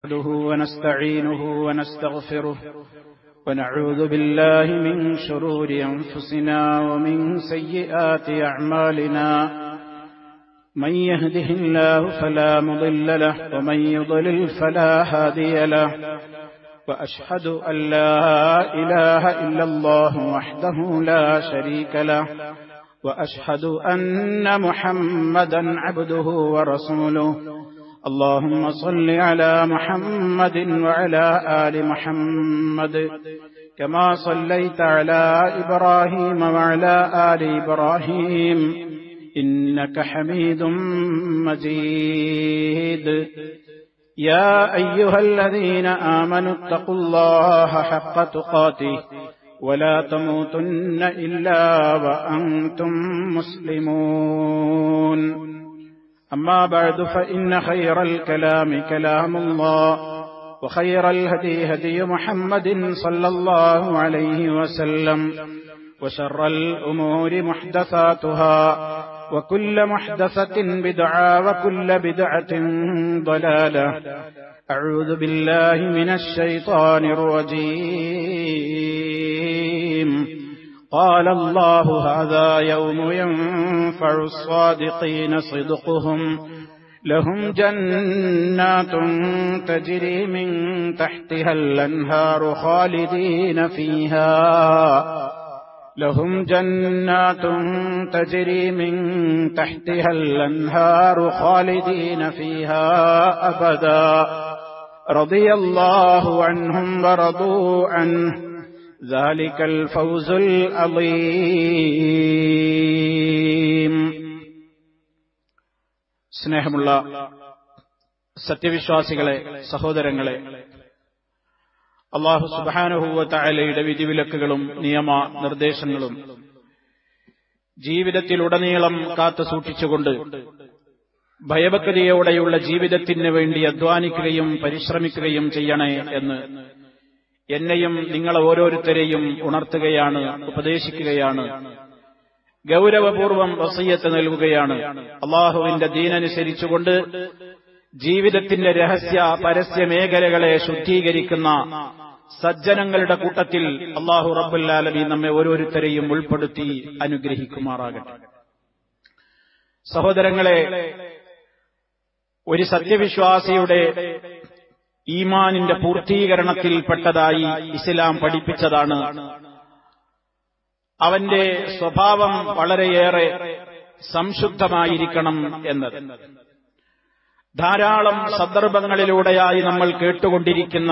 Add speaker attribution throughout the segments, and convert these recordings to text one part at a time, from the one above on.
Speaker 1: نحمده ونستعينه ونستغفره ونعوذ بالله من شرور أنفسنا ومن سيئات أعمالنا من يهده الله فلا مضل له ومن يضلل فلا هادي له وأشهد أن لا إله إلا الله وحده لا شريك له وأشهد أن محمدا عبده ورسوله اللهم صل على محمد وعلى آل محمد كما صليت على إبراهيم وعلى آل إبراهيم إنك حميد مجيد يا أيها الذين آمنوا اتقوا الله حق تقاته ولا تموتن إلا وأنتم مسلمون أما بعد فإن خير الكلام كلام الله وخير الهدي هدي محمد صلى الله عليه وسلم وشر الأمور محدثاتها وكل محدثة بدعة وكل بدعة ضلالة أعوذ بالله من الشيطان الرجيم قال الله هذا يوم ينفع الصادقين صدقهم لهم جنات تجري من تحتها الأنهار خالدين فيها لهم جنات تجري من تحتها الأنهار خالدين فيها أبدا رضي الله عنهم ورضوا عنه ذلك الفوز العظيم സ്നേഹമുള്ള സത്യവിശ്വാസികളെ സഹോദരങ്ങളെ അള്ളാഹു സുബാനുഹൂവ തായാലയുടെ വിധിവിലക്കുകളും നിയമ നിർദ്ദേശങ്ങളും ജീവിതത്തിലുടനീളം കാത്തു സൂക്ഷിച്ചുകൊണ്ട് ഭയഭക്തിയോടെയുള്ള ജീവിതത്തിന് വേണ്ടി അധ്വാനിക്കുകയും പരിശ്രമിക്കുകയും ചെയ്യണേ എന്ന് എന്നെയും നിങ്ങളെ ഓരോരുത്തരെയും ഉണർത്തുകയാണ് ഉപദേശിക്കുകയാണ് ഗൗരവപൂർവം വസയ്യത്ത് നൽകുകയാണ് അള്ളാഹുവിന്റെ ദീനനുസരിച്ചുകൊണ്ട് ജീവിതത്തിന്റെ രഹസ്യ പരസ്യ മേഖലകളെ ശുദ്ധീകരിക്കുന്ന സജ്ജനങ്ങളുടെ കൂട്ടത്തിൽ അള്ളാഹു റബ്ബുല്ലാലബി നമ്മെ ഓരോരുത്തരെയും ഉൾപ്പെടുത്തി അനുഗ്രഹിക്കുമാറാകട്ടെ സഹോദരങ്ങളെ ഒരു സത്യവിശ്വാസിയുടെ ഈമാനിന്റെ പൂർത്തീകരണത്തിൽപ്പെട്ടതായി ഇസ്ലാം പഠിപ്പിച്ചതാണ് അവന്റെ സ്വഭാവം വളരെയേറെ സംശുദ്ധമായിരിക്കണം എന്നത് ധാരാളം സന്ദർഭങ്ങളിലൂടെയായി നമ്മൾ കേട്ടുകൊണ്ടിരിക്കുന്ന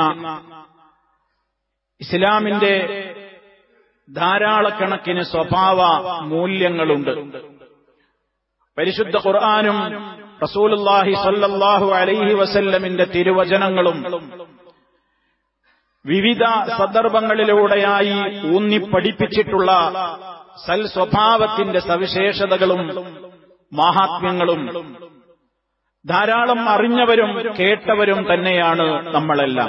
Speaker 1: ഇസ്ലാമിന്റെ ധാരാളക്കണക്കിന് സ്വഭാവ മൂല്യങ്ങളുണ്ട് പരിശുദ്ധ ഖുർആാനും റസൂലുല്ലാഹി സല്ലല്ലാഹു അലൈഹി വസല്ലമിന്റെ തിരുവചനങ്ങളും വിവിധ സന്ദർഭങ്ങളിലൂടെയായി ഊന്നി പഠിപ്പിച്ചിട്ടുള്ള സൽ സ്വഭാവത്തിന്റെ സവിശേഷതകളും മാഹാത്മ്യങ്ങളും ധാരാളം അറിഞ്ഞവരും കേട്ടവരും തന്നെയാണ് നമ്മളെല്ലാം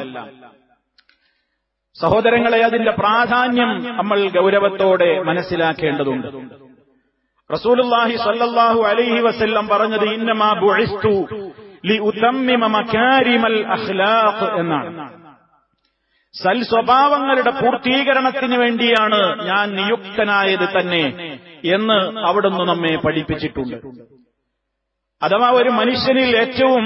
Speaker 1: സഹോദരങ്ങളെ അതിന്റെ പ്രാധാന്യം നമ്മൾ ഗൗരവത്തോടെ മനസ്സിലാക്കേണ്ടതുണ്ട് റസൂലുള്ളാഹി സ്വല്ലല്ലാഹു അലൈഹി വസല്ലം പറഞ്ഞത് ഇന്നമാ ബുഇസ്തു ലി ഉതമ്മിമ മകാരിമൽ അഖ്ലാഖ് എന്നാണ് സൽ സ്വഭാവങ്ങളുടെ പൂർത്തീകരണത്തിന് വേണ്ടിയാണ് ഞാൻ നിയുക്തനായത് തന്നെ എന്ന് അവിടുന്ന് നമ്മെ പഠിപ്പിച്ചിട്ടുണ്ട് അഥവാ ഒരു മനുഷ്യനിൽ ഏറ്റവും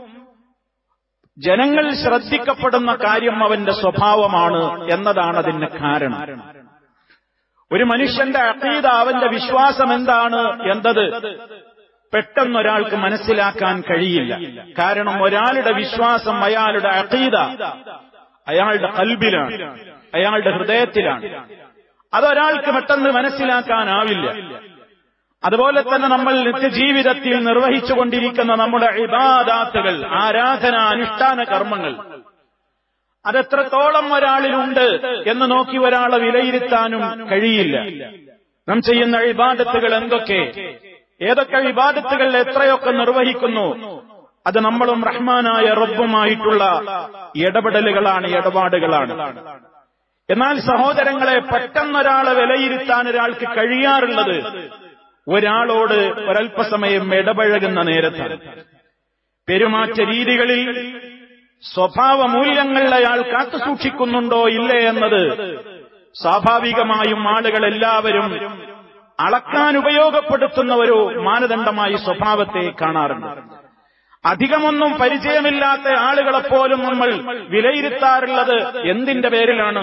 Speaker 1: ജനങ്ങൾ ശ്രദ്ധിക്കപ്പെടുന്ന കാര്യം അവന്റെ സ്വഭാവമാണ് എന്നതാണ് അതിന് കാരണം ഒരു മനുഷ്യന്റെ അക്കീത അവന്റെ വിശ്വാസം എന്താണ് എന്നത് പെട്ടെന്നൊരാൾക്ക് മനസ്സിലാക്കാൻ കഴിയില്ല കാരണം ഒരാളുടെ വിശ്വാസം അയാളുടെ അക്കീത അയാളുടെ കൽബിലാണ് അയാളുടെ ഹൃദയത്തിലാണ് അതൊരാൾക്ക് പെട്ടെന്ന് മനസ്സിലാക്കാനാവില്ല അതുപോലെ തന്നെ നമ്മൾ നിത്യജീവിതത്തിൽ നിർവഹിച്ചുകൊണ്ടിരിക്കുന്ന നമ്മുടെ ഇബാദാത്തുകൾ ആരാധന അനുഷ്ഠാന കർമ്മങ്ങൾ അതെത്രത്തോളം ഒരാളിലുണ്ട് എന്ന് നോക്കി ഒരാളെ വിലയിരുത്താനും കഴിയില്ല നാം ചെയ്യുന്ന ഇബാദത്തുകൾ എന്തൊക്കെ ഏതൊക്കെ ഇബാദത്തുകൾ എത്രയൊക്കെ നിർവഹിക്കുന്നു അത് നമ്മളും റഹ്മാനായ റബ്ബുമായിട്ടുള്ള ഇടപെടലുകളാണ് ഇടപാടുകളാണ് എന്നാൽ സഹോദരങ്ങളെ പെട്ടെന്നൊരാളെ വിലയിരുത്താൻ ഒരാൾക്ക് കഴിയാറുള്ളത് ഒരാളോട് ഒരൽപ്പസമയം ഇടപഴകുന്ന നേരത്താണ് പെരുമാറ്റ രീതികളിൽ സ്വഭാവ മൂല്യങ്ങൾ അയാൾ കാത്തുസൂക്ഷിക്കുന്നുണ്ടോ ഇല്ലേ എന്നത് സ്വാഭാവികമായും ആളുകൾ എല്ലാവരും അളക്കാൻ ഉപയോഗപ്പെടുത്തുന്ന ഒരു മാനദണ്ഡമായി സ്വഭാവത്തെ കാണാറുണ്ട് അധികമൊന്നും പരിചയമില്ലാത്ത ആളുകളെപ്പോലും നമ്മൾ വിലയിരുത്താറുള്ളത് എന്തിന്റെ പേരിലാണ്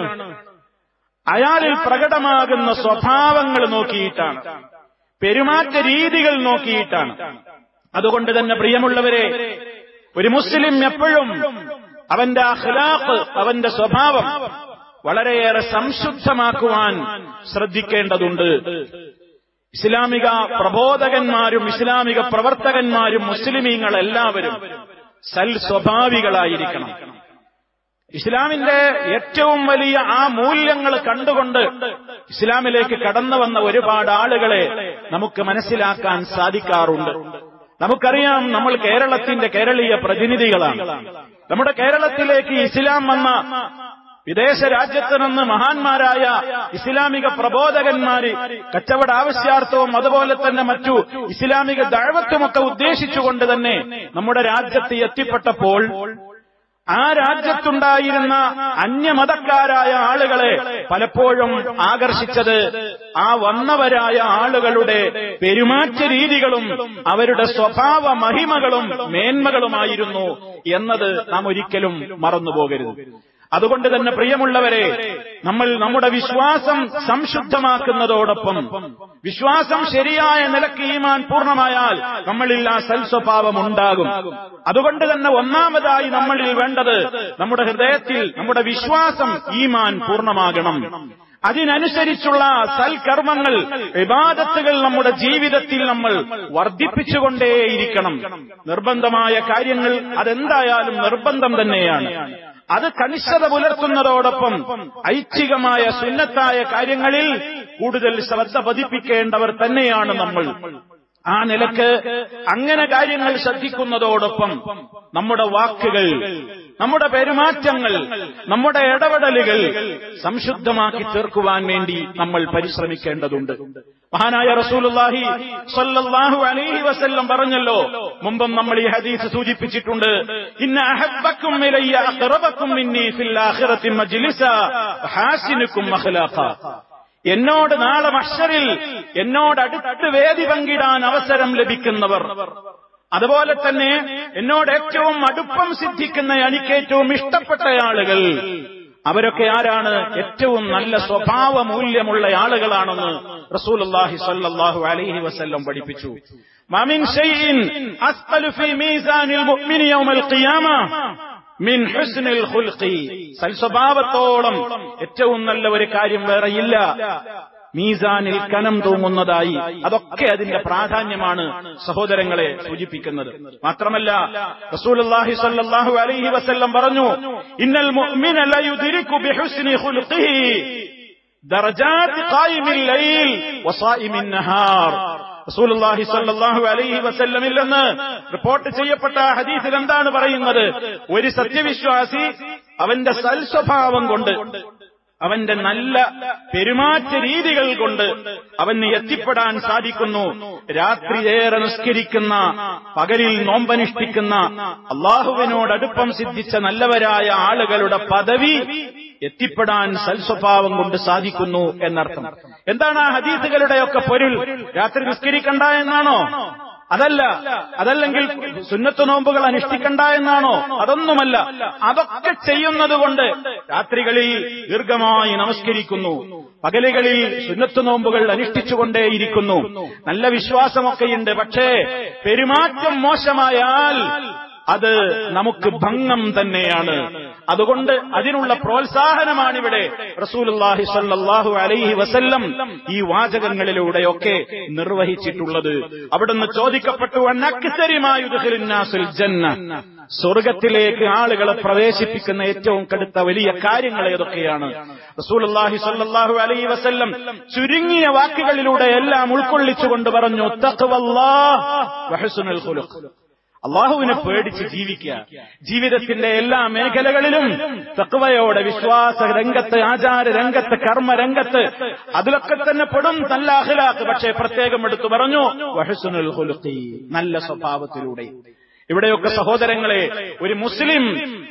Speaker 1: അയാളിൽ പ്രകടമാകുന്ന സ്വഭാവങ്ങൾ നോക്കിയിട്ടാണ് പെരുമാറ്റ രീതികൾ നോക്കിയിട്ടാണ് അതുകൊണ്ട് തന്നെ പ്രിയമുള്ളവരെ ഒരു മുസ്ലിം എപ്പോഴും അവന്റെ അഖ്ലാഖ് അവന്റെ സ്വഭാവം വളരെയേറെ സംശുദ്ധമാക്കുവാൻ ശ്രദ്ധിക്കേണ്ടതുണ്ട് ഇസ്ലാമിക പ്രബോധകന്മാരും ഇസ്ലാമിക പ്രവർത്തകന്മാരും മുസ്ലിമീങ്ങൾ എല്ലാവരും സൽ സ്വഭാവികളായിരിക്കണം ഇസ്ലാമിന്റെ ഏറ്റവും വലിയ ആ മൂല്യങ്ങൾ കണ്ടുകൊണ്ട് ഇസ്ലാമിലേക്ക് കടന്നു വന്ന ഒരുപാട് ആളുകളെ നമുക്ക് മനസ്സിലാക്കാൻ സാധിക്കാറുണ്ട് നമുക്കറിയാം നമ്മൾ കേരളത്തിന്റെ കേരളീയ പ്രതിനിധികളാണ് നമ്മുടെ കേരളത്തിലേക്ക് ഇസ്ലാം വന്ന വിദേശ രാജ്യത്ത് നിന്ന് മഹാന്മാരായ ഇസ്ലാമിക പ്രബോധകന്മാര് കച്ചവട ആവശ്യാർത്ഥവും അതുപോലെ തന്നെ മറ്റു ഇസ്ലാമിക ദഴവത്വമൊക്കെ ഉദ്ദേശിച്ചുകൊണ്ട് തന്നെ നമ്മുടെ രാജ്യത്ത് എത്തിപ്പെട്ടപ്പോൾ ആ രാജ്യത്തുണ്ടായിരുന്ന അന്യമതക്കാരായ ആളുകളെ പലപ്പോഴും ആകർഷിച്ചത് ആ വന്നവരായ ആളുകളുടെ പെരുമാറ്റ രീതികളും അവരുടെ സ്വഭാവ മഹിമകളും മേന്മകളുമായിരുന്നു എന്നത് നാം ഒരിക്കലും മറന്നുപോകരുത് അതുകൊണ്ട് തന്നെ പ്രിയമുള്ളവരെ നമ്മൾ നമ്മുടെ വിശ്വാസം സംശുദ്ധമാക്കുന്നതോടൊപ്പം വിശ്വാസം ശരിയായ നിലക്ക് ഈമാൻ പൂർണ്ണമായാൽ നമ്മളിൽ ആ സൽസ്വഭാവം ഉണ്ടാകും അതുകൊണ്ട് തന്നെ ഒന്നാമതായി നമ്മളിൽ വേണ്ടത് നമ്മുടെ ഹൃദയത്തിൽ നമ്മുടെ വിശ്വാസം ഈമാൻ പൂർണ്ണമാകണം അതിനനുസരിച്ചുള്ള സൽക്കർമ്മങ്ങൾ വിവാദത്തുകൾ നമ്മുടെ ജീവിതത്തിൽ നമ്മൾ വർദ്ധിപ്പിച്ചുകൊണ്ടേയിരിക്കണം നിർബന്ധമായ കാര്യങ്ങൾ അതെന്തായാലും നിർബന്ധം തന്നെയാണ് അത് കണിശത പുലർത്തുന്നതോടൊപ്പം ഐച്ഛികമായ സുന്നത്തായ കാര്യങ്ങളിൽ കൂടുതൽ ശ്രദ്ധ പതിപ്പിക്കേണ്ടവർ തന്നെയാണ് നമ്മൾ ആ നിലക്ക് അങ്ങനെ കാര്യങ്ങൾ ശ്രദ്ധിക്കുന്നതോടൊപ്പം നമ്മുടെ വാക്കുകൾ നമ്മുടെ പെരുമാറ്റങ്ങൾ നമ്മുടെ ഇടപെടലുകൾ സംശുദ്ധമാക്കി തീർക്കുവാൻ വേണ്ടി നമ്മൾ പരിശ്രമിക്കേണ്ടതുണ്ട് മഹാനായ റസൂലുള്ളാഹി സ്വല്ലല്ലാഹു അലൈഹി വസല്ലം പറഞ്ഞല്ലോ മുമ്പും നമ്മൾ ഈ ഹദീസ് സൂചിപ്പിച്ചിട്ടുണ്ട് ഇന്ന അഹബ്ബക്കും ഇലയ്യ അഖറബക്കും മിന്നി ഫിൽ ആഖിറത്തി മജ്ലിസ ഹാസിനുക്കും അഖ്ലാഖ എന്നോട് നാളെ മഷറിൽ എന്നോട് അടുത്ത് വേദി പങ്കിടാൻ അവസരം ലഭിക്കുന്നവർ അതുപോലെ തന്നെ എന്നോട് ഏറ്റവും അടുപ്പം സിദ്ധിക്കുന്ന എനിക്ക് ഏറ്റവും ഇഷ്ടപ്പെട്ട ആളുകൾ അവരൊക്കെ ആരാണ് ഏറ്റവും നല്ല സ്വഭാവ മൂല്യമുള്ള ആളുകളാണെന്ന് റസൂലുള്ളാഹി സ്വല്ലല്ലാഹു അലൈഹി വസല്ലം പഠിപ്പിച്ചു മമിൻ ഷൈഇൻ അസ്ഖലു ഫീ മീസാനിൽ മുഅ്മിനി യൗമൽ ഖിയാമ മിൻ ഹുസ്നിൽ ഖുൽഖി സൽസ്വഭാവത്തോളം ഏറ്റവും നല്ല ഒരു കാര്യം വേറെയില്ല മീസാനിൽ കനം തൂങ്ങുന്നതായി അതൊക്കെ അതിന്റെ പ്രാധാന്യമാണ് സഹോദരങ്ങളെ സൂചിപ്പിക്കുന്നത് മാത്രമല്ല റസൂലുള്ളാഹി സ്വല്ലല്ലാഹു അലൈഹി വസല്ലം പറഞ്ഞു ഇന്നൽ മുഅ്മിന ലയുദ്രികു ബിഹുസ്നി ഖുൽഖിഹി ദറജാത്ത് ഖായിമിൽ ലൈൽ വസായിമിൻ നഹാർ റസൂലുള്ളാഹി സ്വല്ലല്ലാഹു അലൈഹി വസല്ലമിൽ നിന്ന് റിപ്പോർട്ട് ചെയ്യപ്പെട്ട ഹദീസിൽ എന്താണ് പറയുന്നത് ഒരു സത്യവിശ്വാസി അവന്റെ സൽസ്വഭാവം കൊണ്ട് അവന്റെ നല്ല പെരുമാറ്റ രീതികൾ കൊണ്ട് അവന് എത്തിപ്പെടാൻ സാധിക്കുന്നു രാത്രി ഏറെ നിസ്കരിക്കുന്ന പകലിൽ നോമ്പനുഷ്ഠിക്കുന്ന അള്ളാഹുവിനോട് അടുപ്പം സിദ്ധിച്ച നല്ലവരായ ആളുകളുടെ പദവി എത്തിപ്പെടാൻ സൽസ്വഭാവം കൊണ്ട് സാധിക്കുന്നു എന്നർത്ഥം എന്താണ് ആ ഹദീസുകളുടെയൊക്കെ പൊരുൾ രാത്രി നിസ്കരിക്കണ്ട എന്നാണോ അതല്ല അതല്ലെങ്കിൽ സുന്നത്ത് നോമ്പുകൾ അനുഷ്ഠിക്കണ്ട എന്നാണോ അതൊന്നുമല്ല അതൊക്കെ ചെയ്യുന്നത് കൊണ്ട് രാത്രികളിൽ ദീർഘമായി നമസ്കരിക്കുന്നു പകലുകളിൽ സുന്നത്ത് നോമ്പുകൾ അനുഷ്ഠിച്ചുകൊണ്ടേയിരിക്കുന്നു നല്ല വിശ്വാസമൊക്കെയുണ്ട് പക്ഷേ പെരുമാറ്റം മോശമായാൽ അത് നമുക്ക് ഭംഗം തന്നെയാണ് അതുകൊണ്ട് അതിനുള്ള പ്രോത്സാഹനമാണിവിടെ റസൂലുള്ളാഹി സ്വല്ലല്ലാഹു അലൈഹി വസല്ലം ഈ വാചകങ്ങളിലൂടെയൊക്കെ നിർവഹിച്ചിട്ടുള്ളത് അവിടുന്ന് ചോദിക്കപ്പെട്ടു അന്നക്സരിമായുദ്ഖിലുന്നാസുൽ ജന്ന സ്വർഗത്തിലേക്ക് ആളുകളെ പ്രവേശിപ്പിക്കുന്ന ഏറ്റവും കടുത്ത വലിയ കാര്യങ്ങൾ ഏതൊക്കെയാണ് റസൂലുള്ളാഹി സ്വല്ലല്ലാഹു അലൈഹി വസല്ലം ചുരുങ്ങിയ വാക്കുകളിലൂടെ എല്ലാം ഉൾക്കൊള്ളിച്ചുകൊണ്ട് പറഞ്ഞു തഖ്വല്ലാഹ് വഹുസ്നുൽ ഖുലുഖ് അള്ളാഹുവിനെ പേടിച്ച് ജീവിക്കുക ജീവിതത്തിന്റെ എല്ലാ മേഖലകളിലും തക്വയോടെ വിശ്വാസ രംഗത്ത് ആചാര രംഗത്ത് കർമ്മ രംഗത്ത് അതിലൊക്കെ തന്നെ പെടും നല്ല അഖിലാഖ് പക്ഷേ പ്രത്യേകം എടുത്തു പറഞ്ഞു വഹസുനുൽ ഖുലുഖി നല്ല സ്വഭാവത്തിലൂടെ ഇവിടെയൊക്കെ സഹോദരങ്ങളെ ഒരു മുസ്ലിം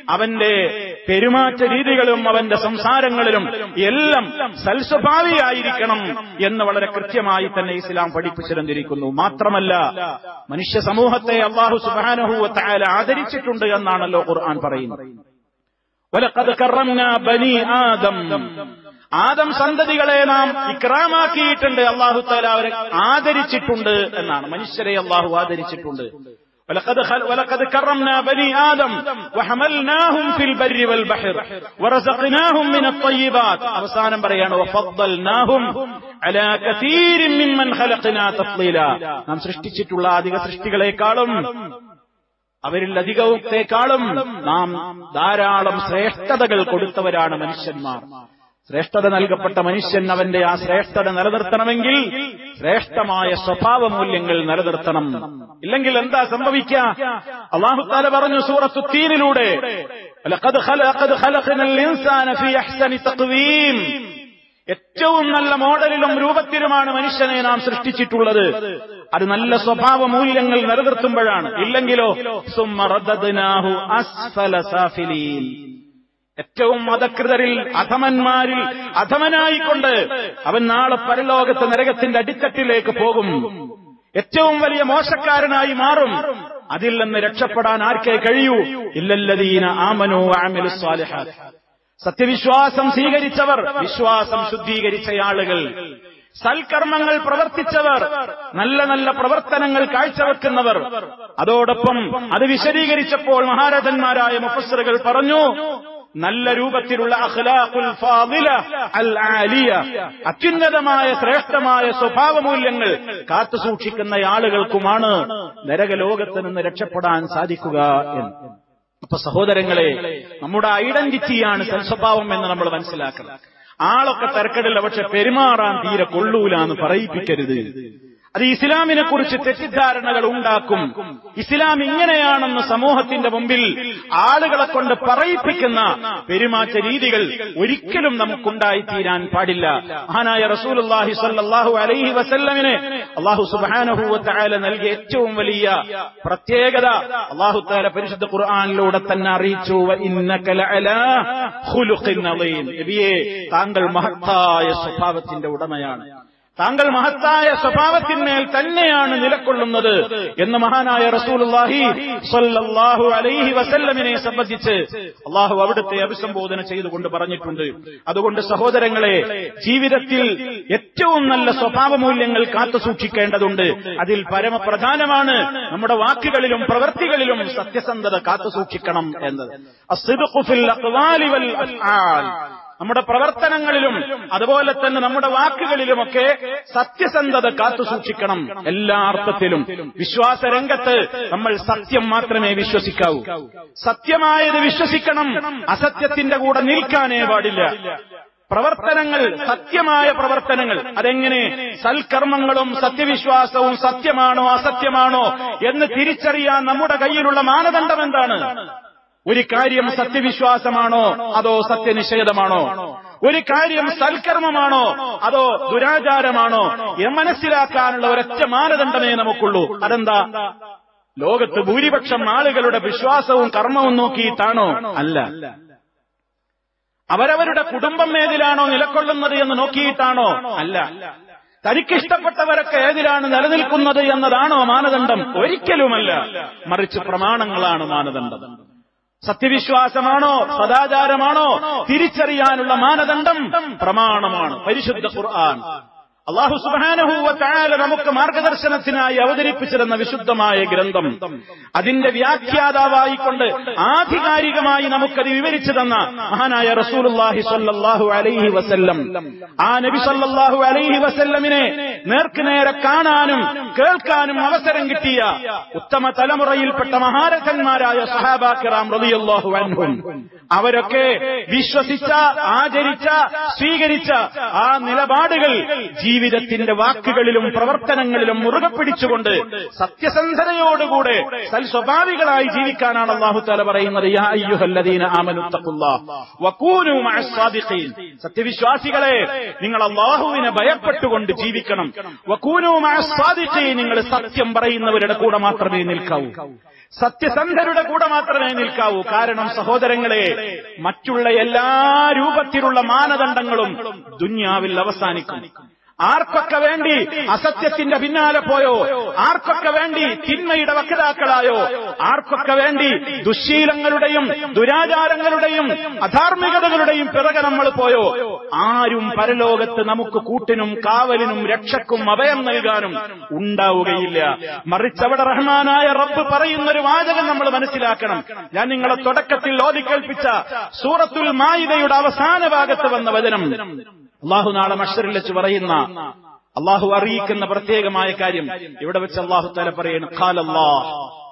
Speaker 1: അവന്റെ പെരുമാറ്റ രീതികളും അവന്റെ സംസാരങ്ങളിലും എല്ലാം സൽസ്വഭാവിയായിരിക്കണം എന്ന് വളരെ കൃത്യമായി തന്നെ ഇസ്ലാം പഠിപ്പിച്ചിരുന്നിരിക്കുന്നു മാത്രമല്ല മനുഷ്യ സമൂഹത്തെ അള്ളാഹു സുബാനഹുവത്തായാല ആദരിച്ചിട്ടുണ്ട് എന്നാണല്ലോ ഖുർആൻ പറയുന്നത് വലഖദ് കറംനാ ബനി ആദം ആദം സന്തതികളെ നാം ഇക്രാമാക്കിയിട്ടുണ്ട് അള്ളാഹു താല അവരെ ആദരിച്ചിട്ടുണ്ട് എന്നാണ് മനുഷ്യരെ അള്ളാഹു ആദരിച്ചിട്ടുണ്ട് ولقد خل... ولقد كرمنا بني آدم وحملناهم في البر والبحر ورزقناهم من الطيبات അവസാനം പറയാണ് وفضلناهم على كثير ممن خلقنا تفضيلا നാം സൃഷ്ടിച്ചിട്ടുള്ള അധിക സൃഷ്ടികളെക്കാളും അവരിൽ അധികത്തെക്കാളും നാം ധാരാളം ശ്രേഷ്ഠതകൾ കൊടുത്തവരാണ് മനുഷ്യന്മാർ ശ്രേഷ്ഠത നൽകപ്പെട്ട മനുഷ്യൻ അവന്റെ ആ ശ്രേഷ്ഠത നിലനിർത്തണമെങ്കിൽ ശ്രേഷ്ഠമായ സ്വഭാവ മൂല്യങ്ങൾ നിലനിർത്തണം ഇല്ലെങ്കിൽ എന്താ സംഭവിക്കുക അള്ളാഹുത്താല പറഞ്ഞു സൂറത്തു തീനിലൂടെ ഏറ്റവും നല്ല മോഡലിലും രൂപത്തിലുമാണ് മനുഷ്യനെ നാം സൃഷ്ടിച്ചിട്ടുള്ളത് അത് നല്ല സ്വഭാവ മൂല്യങ്ങൾ നിലനിർത്തുമ്പോഴാണ് ഇല്ലെങ്കിലോ സുമ്മറദ്ദനാഹു അസ്ഫല സാഫിലീൻ ഏറ്റവും മതകൃതരിൽ അധമന്മാരിൽ അധമനായിക്കൊണ്ട് അവൻ നാളെ പരലോകത്ത് നരകത്തിന്റെ അടിത്തട്ടിലേക്ക് പോകും ഏറ്റവും വലിയ മോശക്കാരനായി മാറും അതിൽ നിന്ന് രക്ഷപ്പെടാൻ ആർക്കേ കഴിയൂ ഇല്ലല്ലദീന ആമനോ ആമിലു സ്വാലിഹാത്ത് സത്യവിശ്വാസം സ്വീകരിച്ചവർ വിശ്വാസം ശുദ്ധീകരിച്ച ആളുകൾ സൽക്കർമ്മങ്ങൾ പ്രവർത്തിച്ചവർ നല്ല നല്ല പ്രവർത്തനങ്ങൾ കാഴ്ചവെക്കുന്നവർ അതോടൊപ്പം അത് വിശദീകരിച്ചപ്പോൾ മഹാരഥന്മാരായ മുഫസ്സറുകൾ പറഞ്ഞു നല്ല രൂപത്തിലുള്ള അഖ്ലാഖുൽ ഫാദില അൽ ആലിയ അത്യുന്നതമായ ശ്രേഷ്ഠമായ സ്വഭാവമൂല്യങ്ങൾ കാത്തുസൂക്ഷിക്കുന്ന ആളുകൾക്കുമാണ് നരകലോകത്ത് നിന്ന് രക്ഷപ്പെടാൻ സാധിക്കുക എന്ന് അപ്പൊ സഹോദരങ്ങളെ നമ്മുടെ ഐഡന്റിറ്റിയാണ് സൽസ്വഭാവം എന്ന് നമ്മൾ മനസ്സിലാക്കണം ആളൊക്കെ തിരക്കടില്ല പക്ഷെ പെരുമാറാൻ തീരെ കൊള്ളൂല എന്ന് പറയിപ്പിക്കരുത് അത് ഇസ്ലാമിനെ കുറിച്ച് തെറ്റിദ്ധാരണകൾ ഉണ്ടാക്കും ഇസ്ലാം ഇങ്ങനെയാണെന്ന് സമൂഹത്തിന്റെ മുമ്പിൽ ആളുകളെ കൊണ്ട് പറയിപ്പിക്കുന്ന പെരുമാറ്റ രീതികൾ ഒരിക്കലും നമുക്കുണ്ടായി തീരാൻ പാടില്ല മഹാനായ റസൂലുള്ളാഹി സ്വല്ലല്ലാഹു അലൈഹി വസല്ലമിന് അള്ളാഹു സുബ്ഹാനഹു നൽകിയ ഏറ്റവും വലിയ പ്രത്യേകത അള്ളാഹു താല പരിശുദ്ധ ഖുർആനിലൂടെ തന്നെ അറിയിച്ചു ഇന്നക ലഅലാ ഖുലുഖിൻ അളീം നബിയേ താങ്കൾ മഹത്തായ സ്വഭാവത്തിന്റെ ഉടമയാണ് താങ്കൾ മഹത്തായ സ്വഭാവത്തിന്മേൽ തന്നെയാണ് നിലകൊള്ളുന്നത് എന്ന് മഹാനായ റസൂലുള്ളാഹി സ്വല്ലല്ലാഹു അലൈഹി വസല്ലമിനെ സംബന്ധിച്ച് അള്ളാഹു അവിടുത്തെ അഭിസംബോധന ചെയ്തുകൊണ്ട് പറഞ്ഞിട്ടുണ്ട് അതുകൊണ്ട് സഹോദരങ്ങളെ ജീവിതത്തിൽ ഏറ്റവും നല്ല സ്വഭാവ മൂല്യങ്ങൾ കാത്തു സൂക്ഷിക്കേണ്ടതുണ്ട് അതിൽ പരമപ്രധാനമാണ് നമ്മുടെ വാക്കുകളിലും പ്രവൃത്തികളിലും സത്യസന്ധത കാത്തു സൂക്ഷിക്കണം എന്നത് അസ്ദിഖു ഫിൽ അഖ്വാലി വൽ അഫ്ആൽ നമ്മുടെ പ്രവർത്തനങ്ങളിലും അതുപോലെ തന്നെ നമ്മുടെ വാക്കുകളിലുമൊക്കെ സത്യസന്ധത കാത്തു സൂക്ഷിക്കണം എല്ലാ അർത്ഥത്തിലും വിശ്വാസ രംഗത്ത് നമ്മൾ സത്യം മാത്രമേ വിശ്വസിക്കാവൂ സത്യമായത് വിശ്വസിക്കണം അസത്യത്തിന്റെ കൂടെ നിൽക്കാനേ പാടില്ല പ്രവർത്തനങ്ങൾ സത്യമായ പ്രവർത്തനങ്ങൾ അതെങ്ങനെ സൽക്കർമ്മങ്ങളും സത്യവിശ്വാസവും സത്യമാണോ അസത്യമാണോ എന്ന് തിരിച്ചറിയാൻ നമ്മുടെ കയ്യിലുള്ള മാനദണ്ഡം എന്താണ് ഒരു കാര്യം സത്യവിശ്വാസമാണോ അതോ സത്യനിഷേധമാണോ ഒരു കാര്യം സൽക്കർമ്മമാണോ അതോ ദുരാചാരമാണോ എന്ന് മനസ്സിലാക്കാനുള്ള ഒരൊറ്റ മാനദണ്ഡമേ നമുക്കുള്ളൂ അതെന്താ ലോകത്ത് ഭൂരിപക്ഷം ആളുകളുടെ വിശ്വാസവും കർമ്മവും നോക്കിയിട്ടാണോ അല്ല അവരവരുടെ കുടുംബം ഏതിലാണോ നിലകൊള്ളുന്നത് എന്ന് നോക്കിയിട്ടാണോ അല്ല തനിക്കിഷ്ടപ്പെട്ടവരൊക്കെ ഏതിലാണ് നിലനിൽക്കുന്നത് എന്നതാണോ മാനദണ്ഡം ഒരിക്കലുമല്ല മറിച്ച് പ്രമാണങ്ങളാണ് മാനദണ്ഡം സത്യവിശ്വാസമാണോ സദാചാരമാണോ തിരിച്ചറിയാനുള്ള മാനദണ്ഡം പ്രമാണമാണ് പരിശുദ്ധ ഖുർആൻ അള്ളാഹു സുബാനഹൂവത്തായാല നമുക്ക് മാർഗദർശനത്തിനായി അവതരിപ്പിച്ചിരുന്ന വിശുദ്ധമായ ഗ്രന്ഥം അതിന്റെ വ്യാഖ്യാതാവായിക്കൊണ്ട് ആധികാരികമായി നമുക്കത് വിവരിച്ചു തന്ന മഹാനായ റസൂലുല്ലാഹി സല്ലാഹു അലൈഹി വസല്ലം ആ നബി സല്ലാഹു അലൈഹി വസല്ലമിനെ നേർക്ക് നേരെ കാണാനും കേൾക്കാനും അവസരം കിട്ടിയ ഉത്തമ തലമുറയിൽപ്പെട്ട മഹാരഥന്മാരായ സഹാബാക്കിറാം റളിയല്ലാഹു അൻഹും അവരൊക്കെ വിശ്വസിച്ച ആചരിച്ച സ്വീകരിച്ച ആ നിലപാടുകൾ ജീവിതത്തിന്റെ വാക്കുകളിലും പ്രവർത്തനങ്ങളിലും മുറുകെ പിടിച്ചുകൊണ്ട് സത്യസന്ധതയോടുകൂടെ സൽസ്വഭാവികളായി ജീവിക്കാനാണ് അള്ളാഹു താല പറയുന്നത് യാ അയ്യുഹല്ലദീന ആമനുത്തഖുല്ലാഹ് വകൂനൂ മഅസ്സാദിഖീൻ സത്യവിശ്വാസികളെ നിങ്ങൾ അള്ളാഹുവിനെ ഭയപ്പെട്ടുകൊണ്ട് ജീവിക്കണം വകൂനൂ മഅസ്സാദിഖീൻ നിങ്ങൾ സത്യം പറയുന്നവരുടെ കൂടെ മാത്രമേ നിൽക്കാവൂ സത്യസന്ധരുടെ കൂടെ മാത്രമേ നിൽക്കാവൂ കാരണം സഹോദരങ്ങളെ മറ്റുള്ള എല്ലാ രൂപത്തിലുള്ള മാനദണ്ഡങ്ങളും ദുന്യാവിൽ അവസാനിക്കും ആർക്കൊക്കെ വേണ്ടി അസത്യത്തിന്റെ പിന്നാലെ പോയോ ആർക്കൊക്കെ വേണ്ടി തിന്മയുടെ വക്താക്കളായോ ആർക്കൊക്കെ വേണ്ടി ദുശ്ശീലങ്ങളുടെയും ദുരാചാരങ്ങളുടെയും അധാർമികതകളുടെയും പിറകെ നമ്മൾ പോയോ ആരും പരലോകത്ത് നമുക്ക് കൂട്ടിനും കാവലിനും രക്ഷക്കും അഭയം നൽകാനും ഉണ്ടാവുകയില്ല മറിച്ചവിടെ റഹ്മാനായ റബ്ബ് പറയുന്ന ഒരു വാചകം നമ്മൾ മനസ്സിലാക്കണം ഞാൻ നിങ്ങളെ തുടക്കത്തിൽ ഓതിക്കേൽപ്പിച്ച സൂറത്തുൽ മായിദയുടെ അവസാന ഭാഗത്ത് വന്ന വചനം അള്ളാഹു നാളെ മഷറിൽ വെച്ച് പറയുന്ന അള്ളാഹു അറിയിക്കുന്ന പ്രത്യേകമായ കാര്യം ഇവിടെ വെച്ച് അള്ളാഹു തല പറയുന്നു ഖാലല്ലാഹ്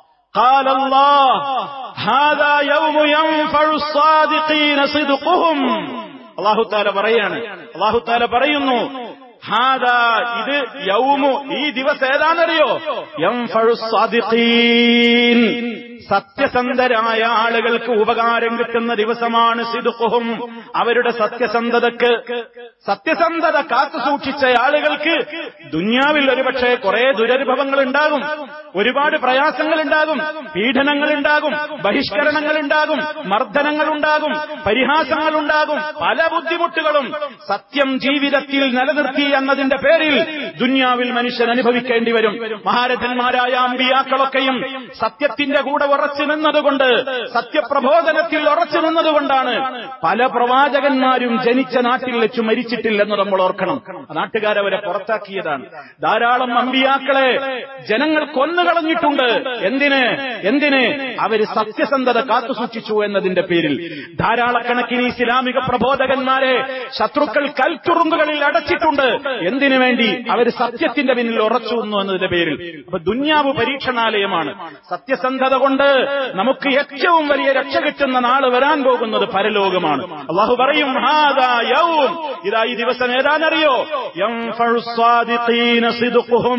Speaker 1: ഖാലല്ലാഹ് ഹാദാ യൗമു യൻഫഉ الصادقين صدقهم അള്ളാഹു താല പറയാണ് അള്ളാഹു താല പറയുന്നു ഹാദാ ഇത് യൗമു ഈ ദിവസം ഏതാണെന്നറിയോ യൻഫഉ الصادقين സത്യസന്ധരായ ആളുകൾക്ക് ഉപകാരം കിട്ടുന്ന ദിവസമാണ് സിദുഖുഹും അവരുടെ സത്യസന്ധതക്ക് സത്യസന്ധത കാത്തു സൂക്ഷിച്ച ആളുകൾക്ക് ദുന്യാവിൽ ഒരുപക്ഷെ കുറെ ദുരനുഭവങ്ങൾ ഉണ്ടാകും ഒരുപാട് പ്രയാസങ്ങൾ ഉണ്ടാകും പീഡനങ്ങൾ ഉണ്ടാകും ബഹിഷ്കരണങ്ങൾ ഉണ്ടാകും മർദ്ദനങ്ങൾ ഉണ്ടാകും പരിഹാസങ്ങൾ ഉണ്ടാകും പല ബുദ്ധിമുട്ടുകളും സത്യം ജീവിതത്തിൽ നിലനിർത്തി എന്നതിന്റെ പേരിൽ ദുന്യാവിൽ മനുഷ്യൻ അനുഭവിക്കേണ്ടി വരും മഹാരഥന്മാരായ അമ്പിയാക്കളൊക്കെയും സത്യത്തിന്റെ കൂടെ ഉറച്ചു നിന്നതുകൊണ്ട് സത്യപ്രബോധനത്തിൽ ഉറച്ചു നിന്നതുകൊണ്ടാണ് പല പ്രവാചകന്മാരും ജനിച്ച നാട്ടിൽ വെച്ച് മരിച്ചിട്ടില്ലെന്ന് നമ്മൾ ഓർക്കണം നാട്ടുകാരവരെ പുറത്താക്കിയതാണ് ധാരാളം അമ്പിയാക്കളെ ജനങ്ങൾ കൊന്നുകളഞ്ഞിട്ടുണ്ട് എന്തിന് എന്തിന് അവര് സത്യസന്ധത കാത്തുസൂക്ഷിച്ചു എന്നതിന്റെ പേരിൽ ധാരാളക്കണക്കിന് ഇസ്ലാമിക പ്രബോധകന്മാരെ ശത്രുക്കൾ കൽത്തുറുമ്പുകളിൽ അടച്ചിട്ടുണ്ട് എന്തിനു വേണ്ടി അവർ സത്യത്തിന്റെ പിന്നിൽ ഉറച്ചു നിന്നു എന്നതിന്റെ പേരിൽ അപ്പൊ ദുന്യാവ് പരീക്ഷണാലയമാണ് സത്യസന്ധത കൊണ്ട് നമുക്ക് ഏറ്റവും വലിയ രക്ഷ കിട്ടുന്ന നാള് വരാൻ പോകുന്നത് പരലോകമാണ് അള്ളാഹു പറയും ഹാദാ യൗം ഇതാ ഈ ദിവസം ഏതാണെന്നറിയോ യൻഫഉ സ്വാദിഖീന സിദ്ഖുഹും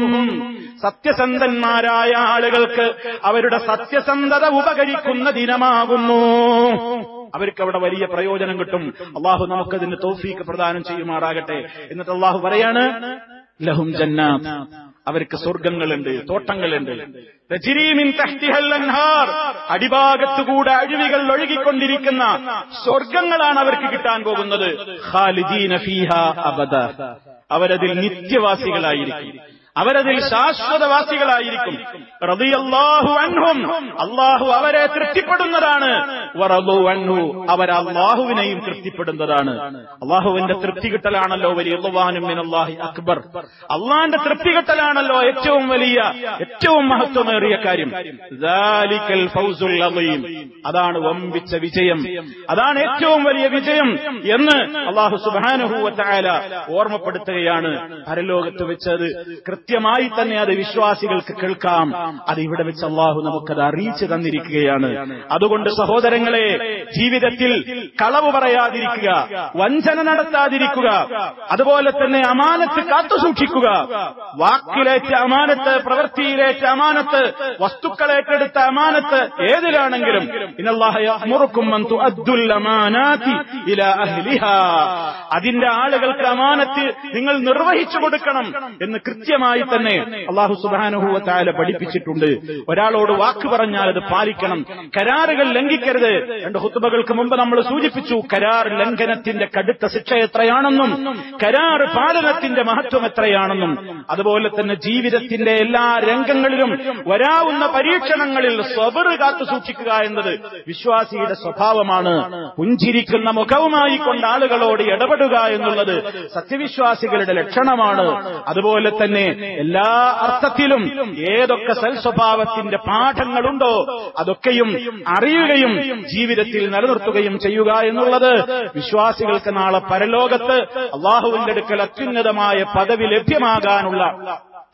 Speaker 1: സത്യസന്ധന്മാരായ ആളുകൾക്ക് അവരുടെ സത്യസന്ധത ഉപകരിക്കുന്ന ദിനമാകുന്നു അവർക്ക് അവിടെ വലിയ പ്രയോജനം കിട്ടും അള്ളാഹു നമുക്കതിന് തോഫീക്ക് പ്രദാനം ചെയ്യുമാറാകട്ടെ എന്നിട്ട് അള്ളാഹു പറയാണ് ലഹും ജന്നാത്ത് അവർക്ക് സ്വർഗങ്ങളുണ്ട് തോട്ടങ്ങളുണ്ട് രജിരീമിൻ തഹ്തിഹൽ അൻഹാർ അടിഭാഗത്തുകൂടെ അഴിവികൾ ഒഴുകിക്കൊണ്ടിരിക്കുന്ന സ്വർഗങ്ങളാണ് അവർക്ക് കിട്ടാൻ പോകുന്നത് ഖാലിദീന ഫീഹ അബദ അവരതിൽ നിത്യവാസികളായിരിക്കും അവരതിൽ ശാശ്വതവാസികളായിരിക്കും റളിയല്ലാഹു അൻഹും അള്ളാഹു അവരെ തൃപ്തിപ്പെടുന്നതാണ് വറദു അൻഹു അവർ അള്ളാഹുവിനെയും തൃപ്തിപ്പെടുന്നതാണ് അള്ളാഹുവിന്റെ തൃപ്തി കിട്ടലാണല്ലോ വലിയ മിനല്ലാഹി അക്ബർ അള്ളാന്റെ തൃപ്തി കിട്ടലാണല്ലോ ഏറ്റവും വലിയ ഏറ്റവും മഹത്വമേറിയ കാര്യം ദാലിക്കൽ ഫൗസുൽ അളീം അതാണ് വമ്പിച്ച വിജയം അതാണ് ഏറ്റവും വലിയ വിജയം എന്ന് അള്ളാഹു സുബ്ഹാനഹു വതആല ഓർമ്മപ്പെടുത്തുകയാണ് പരലോകത്ത് വെച്ചത് കൃത്യമായി തന്നെ അത് വിശ്വാസികൾക്ക് കേൾക്കാം അത് ഇവിടെ വെച്ച് അള്ളാഹു നമുക്കത് അറിയിച്ചു തന്നിരിക്കുകയാണ് അതുകൊണ്ട് സഹോദരങ്ങളെ ജീവിതത്തിൽ കളവ് പറയാതിരിക്കുക വഞ്ചന നടത്താതിരിക്കുക അതുപോലെ തന്നെ അമാനത്ത് കാത്തുസൂക്ഷിക്കുക വാക്കിലേറ്റ അമാനത്ത് പ്രവൃത്തിയിലേറ്റ അമാനത്ത് വസ്തുക്കളേറ്റെടുത്ത അമാനത്ത് ഏതിലാണെങ്കിലും മുറുക്കും അതിന്റെ ആളുകൾക്ക് അമാനത്ത് നിങ്ങൾ നിർവഹിച്ചു കൊടുക്കണം എന്ന് കൃത്യമായി തന്നെ അള്ളാഹു സുബാനുഭൂവത്തായ പഠിപ്പിച്ചിട്ടുണ്ട് ഒരാളോട് വാക്ക് പറഞ്ഞാൽ അത് പാലിക്കണം കരാറുകൾ ലംഘിക്കരുത് രണ്ട് ഹുത്തുബകൾക്ക് മുമ്പ് നമ്മൾ സൂചിപ്പിച്ചു കരാർ ലംഘനത്തിന്റെ കടുത്ത ശിക്ഷ എത്രയാണെന്നും കരാർ പാലനത്തിന്റെ മഹത്വം എത്രയാണെന്നും അതുപോലെ തന്നെ ജീവിതത്തിന്റെ എല്ലാ രംഗങ്ങളിലും വരാവുന്ന പരീക്ഷണങ്ങളിൽ സ്വബറ് കാത്തു സൂക്ഷിക്കുക എന്നത് വിശ്വാസിയുടെ സ്വഭാവമാണ് പുഞ്ചിരിക്കുന്ന മുഖവുമായി കൊണ്ട് ആളുകളോട് ഇടപെടുക എന്നുള്ളത് സത്യവിശ്വാസികളുടെ ലക്ഷണമാണ് അതുപോലെ തന്നെ എല്ലാ അർത്ഥത്തിലും ഏതൊക്കെ സൽസ്വഭാവത്തിന്റെ പാഠങ്ങളുണ്ടോ അതൊക്കെയും അറിയുകയും ജീവിതത്തിൽ നിലനിർത്തുകയും ചെയ്യുക എന്നുള്ളത് വിശ്വാസികൾക്ക് നാളെ പരലോകത്ത് അള്ളാഹുവിന്റെ അടുക്കൽ അത്യുന്നതമായ പദവി ലഭ്യമാകാനുള്ള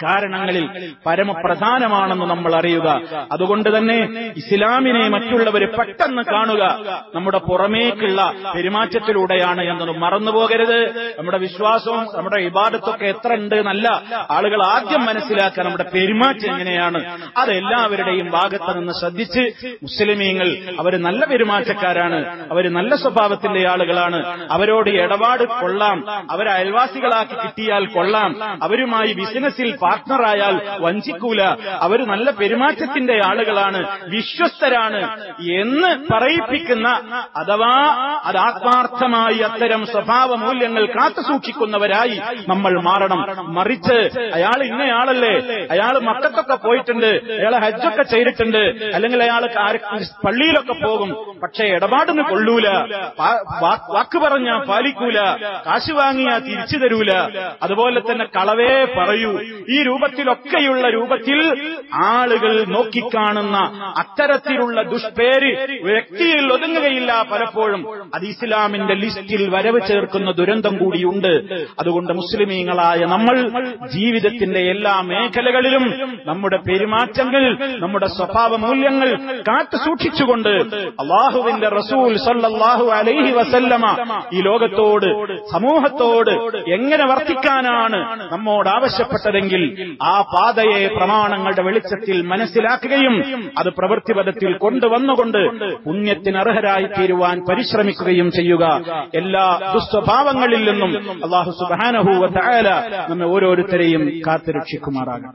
Speaker 1: കാരണങ്ങളിൽ പരമപ്രധാനമാണെന്ന് നമ്മൾ അറിയുക അതുകൊണ്ട് തന്നെ ഇസ്ലാമിനെ മറ്റുള്ളവർ പെട്ടെന്ന് കാണുക നമ്മുടെ പുറമേക്കുള്ള പെരുമാറ്റത്തിലൂടെയാണ് എന്നത് മറന്നുപോകരുത് നമ്മുടെ വിശ്വാസവും നമ്മുടെ ഇബാദത്തൊക്കെ എത്ര ഉണ്ട് എന്നല്ല ആളുകൾ ആദ്യം മനസ്സിലാക്കുക നമ്മുടെ പെരുമാറ്റം എങ്ങനെയാണ് അത് എല്ലാവരുടെയും ഭാഗത്ത് നിന്ന് ശ്രദ്ധിച്ച് മുസ്ലിമീങ്ങൾ അവർ നല്ല പെരുമാറ്റക്കാരാണ് അവർ നല്ല സ്വഭാവത്തിന്റെ ആളുകളാണ് അവരോട് ഇടപാട് കൊള്ളാം അവരെ അയൽവാസികളാക്കി കിട്ടിയാൽ കൊള്ളാം അവരുമായി ബിസിനസ്സിൽ പാർട്ട്ണറായാൽ വഞ്ചിക്കൂല അവർ നല്ല പെരുമാറ്റത്തിന്റെ ആളുകളാണ് വിശ്വസ്തരാണ് എന്ന് പറയിപ്പിക്കുന്ന അഥവാ അത് ആത്മാർത്ഥമായി അത്തരം സ്വഭാവ മൂല്യങ്ങൾ കാത്തുസൂക്ഷിക്കുന്നവരായി നമ്മൾ മാറണം മറിച്ച് അയാൾ ഇന്നയാളല്ലേ അയാൾ മക്കത്തൊക്കെ പോയിട്ടുണ്ട് അയാൾ ഹജ്ജൊക്കെ ചെയ്തിട്ടുണ്ട് അല്ലെങ്കിൽ അയാൾ പള്ളിയിലൊക്കെ പോകും പക്ഷേ ഇടപാടിന് കൊള്ളൂല പാ- വാ- വാക്ക് പറഞ്ഞാ പാലിക്കൂല കാശ് വാങ്ങിയാ തിരിച്ചു തരൂല അതുപോലെ തന്നെ കളവേ പറയൂ ഈ രൂപത്തിലൊക്കെയുള്ള രൂപത്തിൽ ആളുകൾ നോക്കിക്കാണുന്ന അത്തരത്തിലുള്ള ദുഷ്പേര് വ്യക്തിയിൽ ഒതുങ്ങുകയില്ല പലപ്പോഴും അത് ഇസ്ലാമിന്റെ ലിസ്റ്റിൽ വരവ് ചേർക്കുന്ന ദുരന്തം കൂടിയുണ്ട് അതുകൊണ്ട് മുസ്ലിമീങ്ങളായ നമ്മൾ ജീവിതത്തിന്റെ എല്ലാ മേഖലകളിലും നമ്മുടെ പെരുമാറ്റങ്ങൾ നമ്മുടെ സ്വഭാവ മൂല്യങ്ങൾ കാത്തു സൂക്ഷിച്ചുകൊണ്ട് അള്ളാഹുവിന്റെ റസൂൽ സല്ലല്ലാഹു അലൈഹി വസല്ലമ ഈ ലോകത്തോട് സമൂഹത്തോട് എങ്ങനെ വർത്തിക്കാനാണ് നമ്മോട് ആവശ്യപ്പെട്ടതെങ്കിൽ ആ പാതയെ പ്രമാണങ്ങളുടെ വെളിച്ചത്തിൽ മനസ്സിലാക്കുകയും അത് പ്രവൃത്തിപഥത്തിൽ കൊണ്ടുവന്നുകൊണ്ട് പുണ്യത്തിന് അർഹരായി തീരുവാൻ പരിശ്രമിക്കുകയും ചെയ്യുക എല്ലാ ദുസ്വഭാവങ്ങളിൽ നിന്നും അള്ളാഹു സുബാനഹൂവ തആല നമ്മെ ഓരോരുത്തരെയും കാത്തുരക്ഷിക്കുമാറാകണം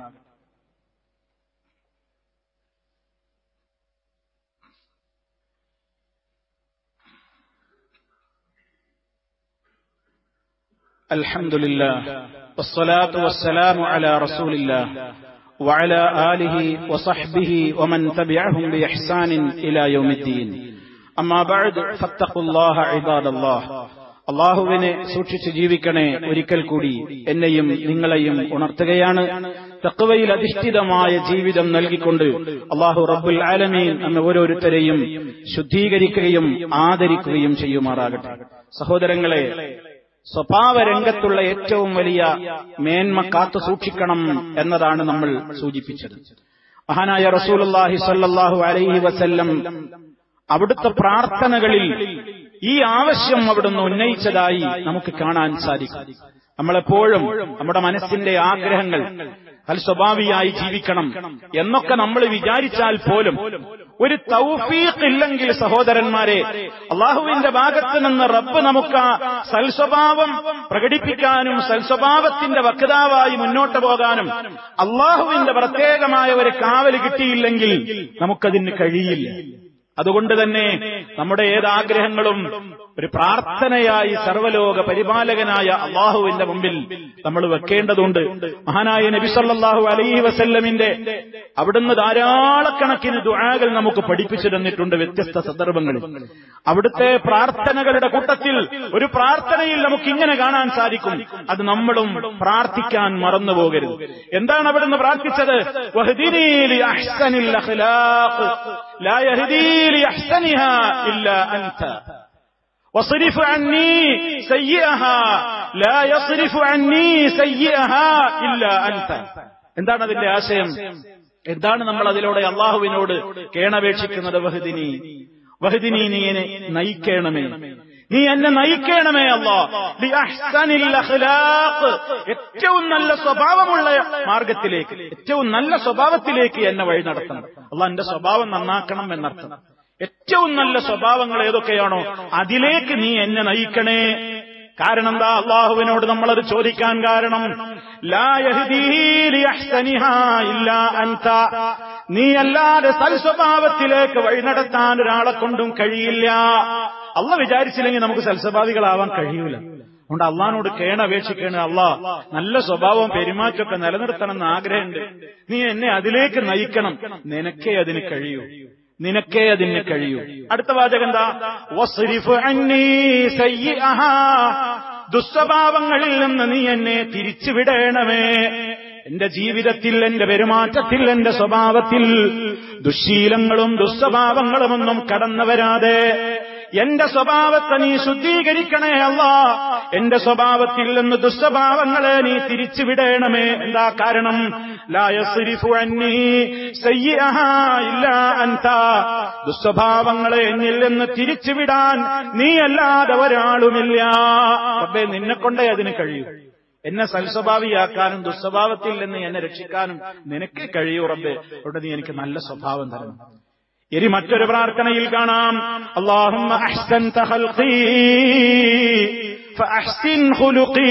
Speaker 1: الحمد لله والصلاة والسلام على رسول الله وعلى آله وصحبه ومن تبعهم بإحسان إلى يوم الدين أما بعد فاتقوا الله عباد الله അള്ളാഹുവിനെ സൂക്ഷിച്ച് ജീവിക്കണേ ഒരിക്കൽ കൂടി എന്നെയും നിങ്ങളെയും ഉണർത്തുകയാണ് തക്കവയിൽ അധിഷ്ഠിതമായ ജീവിതം നൽകിക്കൊണ്ട് അള്ളാഹു റബ്ബുൽ ആലമീൻ നമ്മെ ഓരോരുത്തരെയും ശുദ്ധീകരിക്കുകയും ആദരിക്കുകയും ചെയ്യുമാറാകട്ടെ സഹോദരങ്ങളെ സ്വഭാവ രംഗത്തുള്ള ഏറ്റവും വലിയ മേന്മ കാത്തു സൂക്ഷിക്കണം എന്നതാണ് നമ്മൾ സൂചിപ്പിച്ചത് മഹാനായ റസൂലുള്ളാഹി സ്വല്ലല്ലാഹു അലൈഹി വസല്ലം അവിടുത്തെ പ്രാർത്ഥനകളിൽ ഈ ആവശ്യം അവിടുന്ന് ഉന്നയിച്ചതായി നമുക്ക് കാണാൻ സാധിക്കും നമ്മളെപ്പോഴും നമ്മുടെ മനസ്സിന്റെ ആഗ്രഹങ്ങൾ അൽ സ്വഭാവിയായി ജീവിക്കണം എന്നൊക്കെ നമ്മൾ വിചാരിച്ചാൽ പോലും ഒരു തൗഫീഖ് ഇല്ലെങ്കിൽ സഹോദരന്മാരെ അള്ളാഹുവിന്റെ ഭാഗത്ത് നിന്ന് റബ്ബ് നമുക്ക് ആ സൽസ്വഭാവം പ്രകടിപ്പിക്കാനും സൽസ്വഭാവത്തിന്റെ വക്താവായി മുന്നോട്ട് പോകാനും അള്ളാഹുവിന്റെ പ്രത്യേകമായ ഒരു കാവൽ കിട്ടിയില്ലെങ്കിൽ നമുക്കതിന് കഴിയില്ല അതുകൊണ്ട് തന്നെ നമ്മുടെ ഏതാഗ്രഹങ്ങളും ഒരു പ്രാർത്ഥനയായി സർവലോക പരിപാലകനായ അള്ളാഹുവിന്റെ മുമ്പിൽ നമ്മൾ വെക്കേണ്ടതുണ്ട് മഹാനായ നബി സല്ലല്ലാഹു അലൈഹി വസല്ലമിന്റെ അവിടുന്ന് ധാരാളക്കണക്കിന് ദുആകൾ നമുക്ക് പഠിപ്പിച്ചു തന്നിട്ടുണ്ട് വ്യത്യസ്ത സന്ദർഭങ്ങളിൽ അവിടുത്തെ പ്രാർത്ഥനകളുടെ കൂട്ടത്തിൽ ഒരു പ്രാർത്ഥനയിൽ നമുക്ക് ഇങ്ങനെ കാണാൻ സാധിക്കും അത് നമ്മളും പ്രാർത്ഥിക്കാൻ മറന്നു പോകരുത് എന്താണ് അവിടുന്ന് പ്രാർത്ഥിച്ചത് വഹ്ദിനീ ലി അഹ്സനിൽ അഖ്ലാഖ് ലാ യഹ്ദീ ലി അഹ്സനിഹാ ഇല്ലാ അൻത واصرف عني سيئها لا يصرف عني سيئها إلا أنت എന്താണ് അതിന്റെ ആശയം എന്താണ് നമ്മൾ അതിലൂടെ അള്ളാഹുവിനോട് കേണപേക്ഷിക്കുന്നത് വഹദിനി വഹദിനി നീ എന്നെ നയിക്കണമേ നീ എന്നെ നയിക്കണമേ അള്ളാ ഏറ്റവും നല്ല സ്വഭാവമുള്ള മാർഗത്തിലേക്ക് ഏറ്റവും നല്ല സ്വഭാവത്തിലേക്ക് എന്നെ വഴി നടത്തണം അള്ളാഹ് എന്റെ സ്വഭാവം നന്നാക്കണം എന്നർത്ഥം ഏറ്റവും നല്ല സ്വഭാവങ്ങൾ ഏതൊക്കെയാണോ അതിലേക്ക് നീ എന്നെ നയിക്കണേ കാരണം എന്താ അള്ളാഹുവിനോട് നമ്മളത് ചോദിക്കാൻ കാരണം ലാ യഹ്ദീ ലി അഹ്സനിഹാ ഇല്ലാ അൻത നീ അല്ലാതെ സൽസ്വഭാവത്തിലേക്ക് വഴി നടത്താൻ ഒരാളെ കൊണ്ടും കഴിയില്ല അള്ള വിചാരിച്ചില്ലെങ്കിൽ നമുക്ക് സൽസ്വഭാവികളാവാൻ കഴിയൂല അതുകൊണ്ട് അള്ളഹാനോട് കേണപേക്ഷിക്കണ അള്ളാ നല്ല സ്വഭാവം പെരുമാറ്റമൊക്കെ നിലനിർത്തണം എന്ന് ആഗ്രഹമുണ്ട് നീ എന്നെ അതിലേക്ക് നയിക്കണം നിനക്കേ അതിന് കഴിയൂ നിനക്കേ അതിന് കഴിയൂ അടുത്ത വാചകം എന്താ വസ്രിഫ് അന്നീ സയ്യിഅഹാ. ദുസ്വഭാവങ്ങളിൽ നിന്ന് നീ എന്നെ തിരിച്ചുവിടേണമേ എന്റെ ജീവിതത്തിൽ എന്റെ പെരുമാറ്റത്തിൽ എന്റെ സ്വഭാവത്തിൽ ദുശീലങ്ങളും ദുസ്വഭാവങ്ങളുമൊന്നും കടന്നു വരാതെ എന്റെ സ്വഭാവത്തെ നീ ശുദ്ധീകരിക്കണേ അല്ല എന്റെ സ്വഭാവത്തിൽ നിന്ന് ദുസ്വഭാവങ്ങളെ നീ തിരിച്ചുവിടേണമേ എന്താ കാരണം ലായസിരിഫു അന്നീ സയ്യിഅഹാ ഇല്ലാ അൻത ദുസ്വഭാവങ്ങളെ എന്നിൽ നിന്ന് തിരിച്ചുവിടാൻ നീ അല്ലാതെ ഒരാളുമില്ല റബ്ബേ നിന്നെ കൊണ്ടേ അതിന് കഴിയൂ എന്നെ സൽസ്വഭാവിയാക്കാനും ദുസ്വഭാവത്തിൽ നിന്ന് എന്നെ രക്ഷിക്കാനും നിനക്ക് കഴിയൂ റബ്ബേ അവിടെ നീ എനിക്ക് നല്ല സ്വഭാവം തരണം ഇനി മറ്റൊരു പ്രാർത്ഥനയിൽ കാണാം അള്ളാഹുമ്മ അഹ്സൻത ഖൽഖീ ഫഅഹ്സിൻ ഖുലുഖീ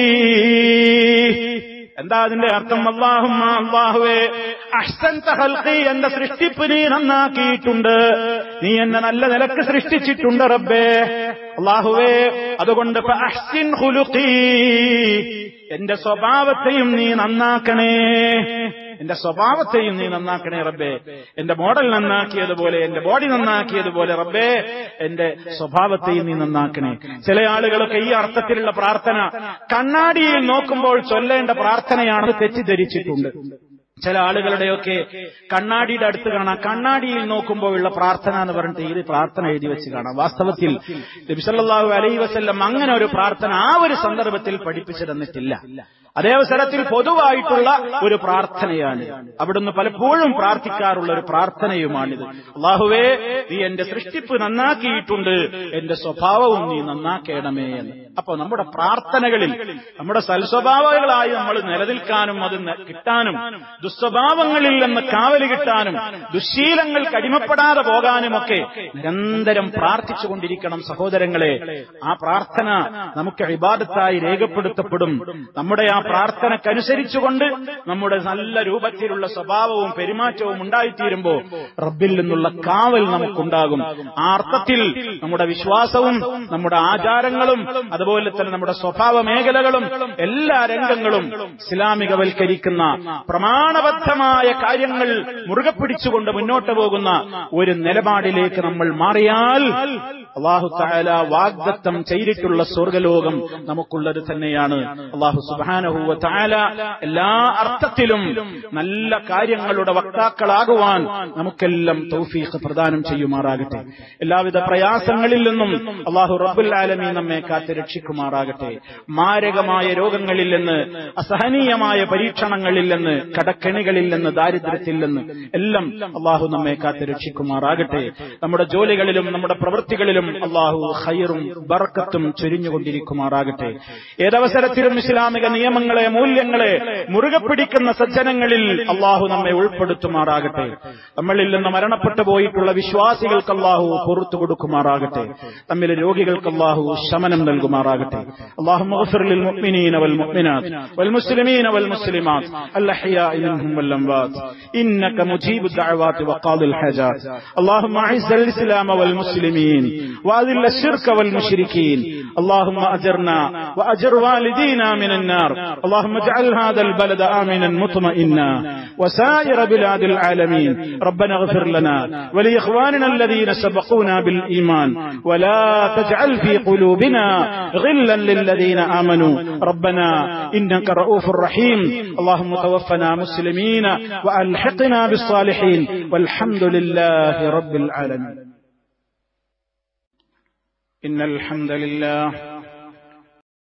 Speaker 1: എന്താ അതിന്റെ അർത്ഥം അള്ളാഹുമ്മ അള്ളാഹുവേ അഹ്സൻത ഖൽഖീ എന്റെ സൃഷ്ടിപ്പ് നീ നന്നാക്കിയിട്ടുണ്ട് നീ എന്നെ നല്ല നിലക്ക് സൃഷ്ടിച്ചിട്ടുണ്ട് റബ്ബേ അള്ളാഹുവേ അതുകൊണ്ട് ഫഅഹ്സിൻ ഖുലുഖീ എന്റെ സ്വഭാവത്തെയും നീ നന്നാക്കണേ എന്റെ സ്വഭാവത്തെയും നീ നന്നാക്കണേ റബ്ബേ എന്റെ മോഡൽ നന്നാക്കിയതുപോലെ എന്റെ ബോഡി നന്നാക്കിയതുപോലെ റബ്ബേ എന്റെ സ്വഭാവത്തെയും നീ നന്നാക്കണേ ചില ആളുകളൊക്കെ ഈ അർത്ഥത്തിലുള്ള പ്രാർത്ഥന കണ്ണാടിയിൽ നോക്കുമ്പോൾ ചൊല്ലേണ്ട പ്രാർത്ഥനയാണെന്ന് തെറ്റിദ്ധരിച്ചിട്ടുണ്ട് ചില ആളുകളുടെയൊക്കെ കണ്ണാടിയുടെ അടുത്ത് കാണാം കണ്ണാടിയിൽ നോക്കുമ്പോഴുള്ള പ്രാർത്ഥന എന്ന് പറഞ്ഞിട്ട് ഇത് പ്രാർത്ഥന എഴുതി വെച്ച് കാണാം വാസ്തവത്തിൽ നബിസല്ലാഹു അലൈ വസ്ല്ലം അങ്ങനെ ഒരു പ്രാർത്ഥന ആ ഒരു സന്ദർഭത്തിൽ പഠിപ്പിച്ചു തന്നിട്ടില്ല അതേ അവസരത്തിൽ പൊതുവായിട്ടുള്ള ഒരു പ്രാർത്ഥനയാണ് അവിടുന്ന് പലപ്പോഴും പ്രാർത്ഥിക്കാറുള്ള ഒരു പ്രാർത്ഥനയുമാണിത് അള്ളാഹുവേ നീ എന്റെ സൃഷ്ടിപ്പ് നന്നാക്കിയിട്ടുണ്ട് എന്റെ സ്വഭാവവും നീ നന്നാക്കേണമേ എന്ന് അപ്പൊ നമ്മുടെ പ്രാർത്ഥനകളിൽ നമ്മുടെ സൽസ്വഭാവങ്ങളായി നമ്മൾ നിലനിൽക്കാനും അത് കിട്ടാനും ദുസ്വഭാവങ്ങളിൽ നിന്ന് കാവല് കിട്ടാനും ദുശീലങ്ങൾക്ക് അടിമപ്പെടാതെ പോകാനുമൊക്കെ നിരന്തരം പ്രാർത്ഥിച്ചുകൊണ്ടിരിക്കണം സഹോദരങ്ങളെ ആ പ്രാർത്ഥന നമുക്ക് അഭിബാധത്തായി രേഖപ്പെടുത്തപ്പെടും നമ്മുടെ ആ പ്രാർത്ഥനക്കനുസരിച്ചുകൊണ്ട് നമ്മുടെ നല്ല രൂപത്തിലുള്ള സ്വഭാവവും പെരുമാറ്റവും ഉണ്ടായിത്തീരുമ്പോ റബ്ബിൽ നിന്നുള്ള കാവൽ നമുക്കുണ്ടാകും ആ അർത്ഥത്തിൽ നമ്മുടെ വിശ്വാസവും നമ്മുടെ ആചാരങ്ങളും അതുപോലെ തന്നെ നമ്മുടെ സ്വഭാവ മേഖലകളും എല്ലാ രംഗങ്ങളും ഇസ്ലാമികവൽക്കരിക്കുന്ന പ്രമാണബദ്ധമായ കാര്യങ്ങൾ മുറുകെ പിടിച്ചുകൊണ്ട് മുന്നോട്ട് പോകുന്ന ഒരു നിലപാടിലേക്ക് നമ്മൾ മാറിയാൽ അള്ളാഹു താല വാഗ്ദത്തം ചെയ്തിട്ടുള്ള സ്വർഗലോകം നമുക്കുള്ളത് തന്നെയാണ് അള്ളാഹു സുബാനഹുവ താല എല്ലാ അർത്ഥത്തിലും നല്ല കാര്യങ്ങളുടെ വക്താക്കളാകുവാൻ നമുക്കെല്ലാം തൗഫീഖ് പ്രദാനം ചെയ്യുമാറാകട്ടെ എല്ലാവിധ പ്രയാസങ്ങളിൽ നിന്നും അള്ളാഹു റബ്ബുൽ ആലമീ നമ്മെ കാത്ത് രക്ഷിക്കുമാറാകട്ടെ മാരകമായ രോഗങ്ങളിൽ നിന്ന് അസഹനീയമായ പരീക്ഷണങ്ങളിൽ നിന്ന് കടക്കെണികളിൽ നിന്ന് ദാരിദ്ര്യത്തിൽ നിന്ന് എല്ലാം അള്ളാഹു നമ്മെ കാത്ത് രക്ഷിക്കുമാറാകട്ടെ നമ്മുടെ ജോലികളിലും നമ്മുടെ പ്രവൃത്തികളിലും അള്ളാഹു ഹൈറും ബർക്കത്തും ചൊരിഞ്ഞുകൊണ്ടിരിക്കുമാറാകട്ടെ ഏതവസരത്തിലും ഇസ്ലാമിക നിയമങ്ങളെ മൂല്യങ്ങളെ മുറുകെ പിടിക്കുന്ന സജ്ജനങ്ങളിൽ അള്ളാഹു നമ്മെ ഉൾപ്പെടുത്തുമാറാകട്ടെ നമ്മളിൽ നിന്ന് മരണപ്പെട്ടു പോയിട്ടുള്ള വിശ്വാസികൾക്ക് അള്ളാഹു പുറത്തു കൊടുക്കുമാറാകട്ടെ തമ്മിലെ രോഗികൾക്ക് അള്ളാഹു ശമനം നൽകുമാറാകട്ടെ അള്ളാഹു للمؤمنين والمؤمنات والمسلمين والمسلمات الأحياء منهم والأموات إنك مجيب الدعوات وقاضي الحاجات اللهم أعز الإسلام والمسلمين وأذل الشرك والمشركين اللهم أجرنا وأجر والدينا من النار اللهم اجعل هذا البلد آمنا مطمئنا وسائر بلاد العالمين ربنا اغفر لنا ولإخواننا الذين سبقونا بالإيمان ولا تجعل في قلوبنا غلا للذين آمنوا ربنا إنك رؤوف رحيم اللهم توفنا مسلمين وألحقنا بالصالحين والحمد لله رب العالمين إن الحمد لله